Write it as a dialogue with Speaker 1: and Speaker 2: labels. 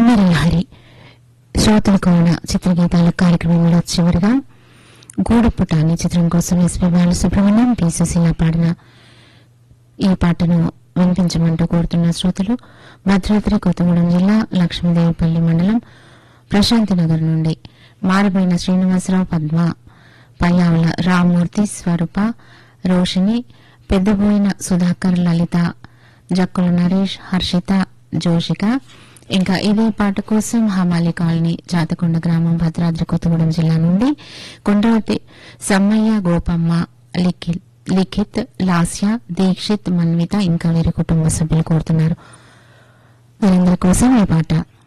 Speaker 1: కిన్నెర లహరి శ్రోతల కోన చిత్రగీతాల కార్యక్రమంలో చివరిగా గూడుపుట అనే చిత్రం కోసం ఎస్పీ బాలసుబ్రహ్మణ్యం పి సుశీల పాడిన ఈ పాటను వినిపించమంటూ కోరుతున్న శ్రోతలు భద్రాద్రి కొత్తగూడెం జిల్లా లక్ష్మీదేవిపల్లి మండలం ప్రశాంతి నగర్ నుండి మారిపోయిన శ్రీనివాసరావు పద్మ పయ్యావుల రామ్మూర్తి స్వరూప రోషిని పెద్దబోయిన సుధాకర్ లలిత జక్కుల నరేష్ హర్షిత జోషిక ఇంకా ఇదే పాట కోసం హమాలి కాలనీ జాతకొండ గ్రామం భద్రాద్రి కొత్తగూడెం జిల్లా నుండి కొండ్రవతి సమ్మయ్య గోపమ్మ లిఖిత్ లిఖిత్ లాస్య దీక్షిత్ మన్విత ఇంకా వీరి కుటుంబ సభ్యులు కోరుతున్నారు వీరందరి కోసం ఈ పాట